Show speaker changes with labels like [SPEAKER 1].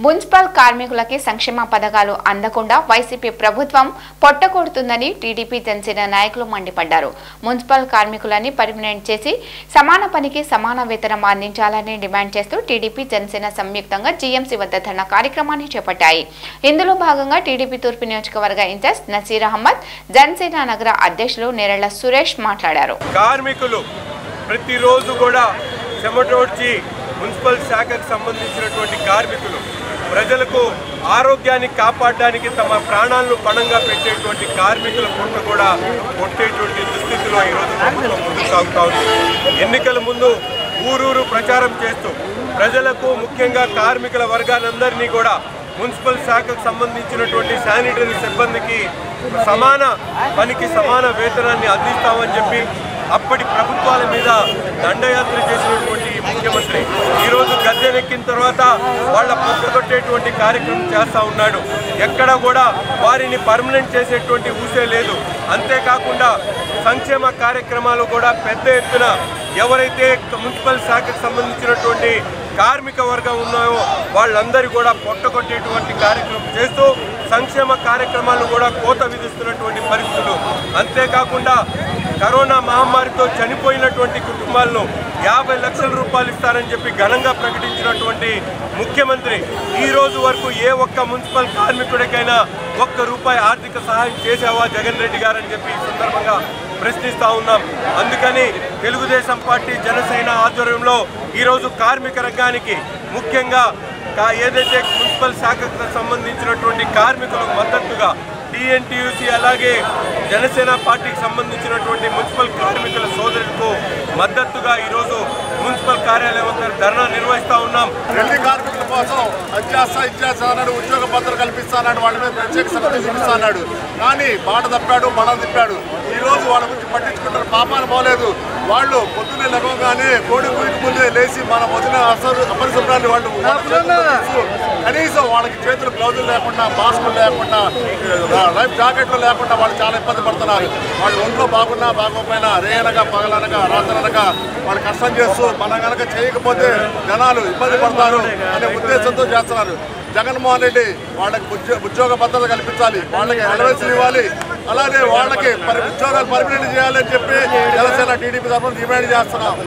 [SPEAKER 1] municipal కార్మికులకి సంక్షేమ పథకాలు అందకుండా వైసీపీ ప్రభుత్వం పొట్టకొడుతుందని టీడీపీ జనసేన నాయకులు మండిపడ్డారు మున్సిపల్ కార్మికులని పర్మినెంట్ చేసి సమాన పనికి సమాన వేతనం అందించాలని డిమాండ్ చేస్తూ టీడీపీ జనసేన సంయుక్తంగా జీఎంసీ వద్ద ధర్నా కార్యక్రమాన్ని చేపట్టాయి ఇందులో భాగంగా టీడీపీ తూర్పు నియోజకవర్గ ఇన్ఛార్జ్ నసీర్ అహ్మద్ జనసేన నగర అధ్యక్షులు నేరళ్ల సురేష్ మాట్లాడారు
[SPEAKER 2] కార్మికులు ప్రతిరోజు కూడా చెమటోడ్చి మున్సిపల్ శాఖకు సంబంధించినటువంటి కార్మికులు ప్రజలకు ఆరోగ్యాన్ని కాపాడడానికి తమ ప్రాణాలను పణంగా పెట్టేటువంటి కార్మికుల పుట్ట కూడా కొట్టేటువంటి దుస్థితిలో ఈరోజు ప్రభుత్వం ముందుకు సాగుతా ఉంది ఎన్నికల ముందు ఊరూరు ప్రచారం చేస్తూ ప్రజలకు ముఖ్యంగా కార్మికుల వర్గానందరినీ కూడా మున్సిపల్ శాఖకు సంబంధించినటువంటి శానిటరీ సిబ్బందికి సమాన పనికి సమాన వేతనాన్ని అందిస్తామని చెప్పి అప్పటి ప్రభుత్వాల మీద దండయాత్ర చేసినటువంటి ఈ ముఖ్యమంత్రి ఈరోజు గద్దెనెక్కిన తర్వాత వాళ్ళ పొట్టగొట్టేటువంటి కార్యక్రమం చేస్తూ ఉన్నాడు ఎక్కడ కూడా వారిని పర్మనెంట్ చేసేటువంటి ఊసే లేదు అంతేకాకుండా సంక్షేమ కార్యక్రమాలు కూడా పెద్ద ఎత్తున ఎవరైతే మున్సిపల్ శాఖకు సంబంధించినటువంటి కార్మిక వర్గం ఉన్నాయో వాళ్ళందరూ కూడా పొట్టగొట్టేటువంటి కార్యక్రమం చేస్తూ సంక్షేమ కార్యక్రమాలను కూడా కోత విధిస్తున్నటువంటి పరిస్థితులు అంతేకాకుండా కరోనా మహమ్మారితో చనిపోయినటువంటి కుటుంబాలను యాభై లక్షల రూపాయలు ఇస్తారని చెప్పి ఘనంగా ప్రకటించినటువంటి ముఖ్యమంత్రి ఈ రోజు వరకు ఏ ఒక్క మున్సిపల్ కార్మికుడికైనా ఒక్క రూపాయి ఆర్థిక సహాయం చేశావా జగన్ రెడ్డి గారని చెప్పి ఈ సందర్భంగా ప్రశ్నిస్తా ఉన్నాం అందుకని తెలుగుదేశం పార్టీ జనసేన ఆధ్వర్యంలో ఈరోజు కార్మిక రంగానికి ముఖ్యంగా కా- ఏదైతే మున్సిపల్ శాఖకు సంబంధించినటువంటి కార్మికులకు మద్దతుగా టీఎన్టీయూసీ అలాగే జనసేన పార్టీకి సంబంధించినటువంటి మున్సిపల్ కార్మికుల సోదరులకు మద్దతుగా ఈరోజు మున్సిపల్ కార్యాలయం వద్ద ధర్నా నిర్వహిస్తా ఉన్నాం
[SPEAKER 3] ఢిల్లీ కార్మికుల కోసం అత్యాస ఇత్యాస అన్నాడు ఉద్యోగ భద్రత కల్పిస్తాడు వాళ్ళ మీద ప్రత్యేక శ్రద్ధ చూపిస్తాడు కానీ బాట తప్పాడు బలం తిప్పాడు ఈ రోజు వాళ్ళ గురించి పట్టించుకుంటారు పాపాలు పోలేదు వాళ్ళు పొద్దున్నే లెగవగానే కోడి కూడికి ముందే లేచి మన వదిన అసలు అపరిశుభ్రాన్ని వాళ్ళు వాళ్ళ చేతుల్లో తీస్తూ కనీసం వాళ్ళకి చేతులు గ్లౌజులు లేకుండా మాస్కులు లేకుండా లైఫ్ జాకెట్లు లేకుండా వాళ్ళు చాలా ఇబ్బంది పడుతున్నారు వాళ్ళు ఒంట్లో బాగున్నా బాగోపోయినా రేయనగా పగలనగా రాత్రనగా వాళ్ళు కష్టం చేస్తూ మనం కనుక చేయకపోతే జనాలు ఇబ్బంది పడతారు అనే ఉద్దేశంతో చేస్తున్నారు జగన్మోహన్ రెడ్డి వాళ్ళకి ఉద్యో ఉద్యోగ భద్రత కల్పించాలి వాళ్ళకి అలవెన్స్లు ఇవ్వాలి అలాగే వాళ్ళకి మరి ఉద్యోగాలు పర్మినెంట్ చేయాలని చెప్పి జనసేన టీడీపీ తరఫున డిమాండ్ చేస్తున్నాం